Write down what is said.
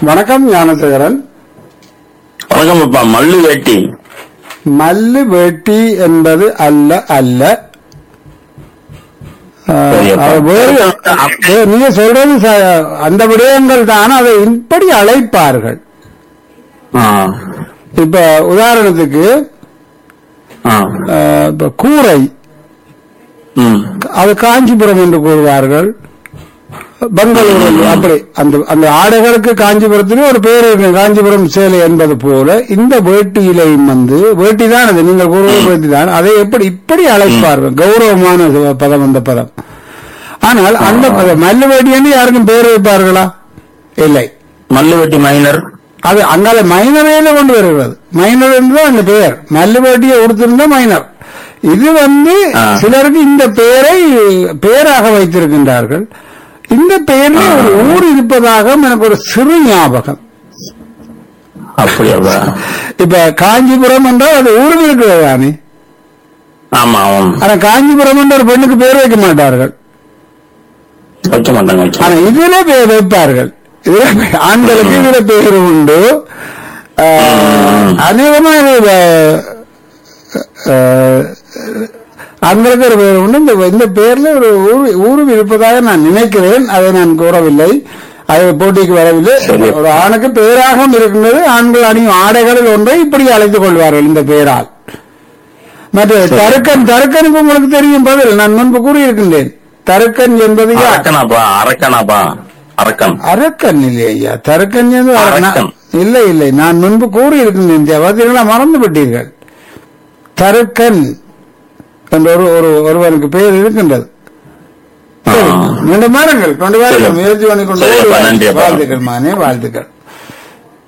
வணக்கம் ஞானசேகரன் வணக்கம் அப்பா மல்லு வேட்டி மல்லு வேட்டி என்பது அல்ல அல்ல ஆஹ், சரியப்பா. அது வேறு வே- நீங்க சொல்றது ச- அந்த விடயங்கள் தான் அதை இப்படி அழைப்பார்கள் ஆ, இப்ப உதாரணத்துக்கு ஆ, ஆஹ், இப்ப கூரை ம், அது காஞ்சிபுரம் என்று கூறுவார்கள் பெங்களூரு என்று அப்படி அந்த அந்த ஆடைகளுக்கு காஞ்சிபுரத்திலே ஒரு பேர் இருக்கு காஞ்சிபுரம் சேலை என்பது போல இந்த வேட்டியிலையும் வந்து வேட்டி தான் அது நீங்கள் கூறுவது வேட்டி தான் அதை எப்படி இப்படி அழைப்பார்கள் கௌரவமான ச- பதம் அந்த பதம் ஆனால் அந்த பதம் மல்லு வேட்டி என்று யாருக்கும் பேர் வைப்பார்களா இல்லை மல்லு வேட்டி மைனர் அது அங்கால மைனரையில கொண்டு வருகிறது மைனர் என்று அந்த பெயர் மல்லு வேட்டியை உடுத்திருந்த மைனர் இது வந்து ஆ. சிலருக்கு இந்த பெயரை பெயராக வைத்திருக்கின்றார்கள் இந்த பெயரில் ஒரு ஊர் இருப்பதாக எனக்கு ஒரு சிறு ஞாபகம் அப்படியாப்பா இப்ப காஞ்சிபுரம் என்றால் அது ஊரில் இருக்கிறது தானே ஆமா ஆமாம் ஆனா காஞ்சிபுரம் என்ற ஒரு பெண்ணுக்கு பேர் வைக்க மாட்டார்கள் வைக்க மாட்டாங்க வைக்க ஆனா இதுல பேர் வைப்பார்கள் இதுல பே- ஆண்களுக்கு இதுல பேர் உண்டு ஆஹ், அநேகமா இது ஆஹ், ஆஹ், ஆண்களுக்கு ஒரு பேர் உண்டு இந்த இந்த பேர்ல ஒரு ஊர் ஊரும் இருப்பதாக நான் நினைக்கிறேன் அதை நான் கூறவில்லை அது போட்டிக்கு வரவில்லை சரி. ஒரு ஆணுக்கு பேராகவும் இருக்கின்றது ஆண்கள் அணியும் ஆடைகளில் ஒன்றை இப்படி அழைத்துக் கொள்வார்கள் இந்த பெயரால் மற்ற தருக்கன் தருக்கனுக்கு உங்களுக்கு தெரியும் பதில் நான் முன்பு கூறியிருக்கின்றேன் தருக்கன் என்பது யார் அரக்கனாப்பா அரக்கனாப்பா அரக்கன் அரக்கன் இல்லை ஐயா தருக்கன் என்பது அர- அரக்கன். நான்- இல்லை இல்லை நான் முன்பு கூறியிருக்கின்றேன் பார்த்தீங்களா மறந்து விட்டீர்கள் தருக்கன் என்ற ஒரு ஒரு ஒருவனுக்கு பெயர் இருக்கின்றது ஆ. மீண்டும் வாருங்கள் கொண்டு வாருங்கள் சரி. முயற்சி பண்ணி கொண்டு சரி, அப்பா, வாருங்கள். நன்றி, அப்பா. வாழ்த்துக்கள் மானே வாழ்த்துக்கள்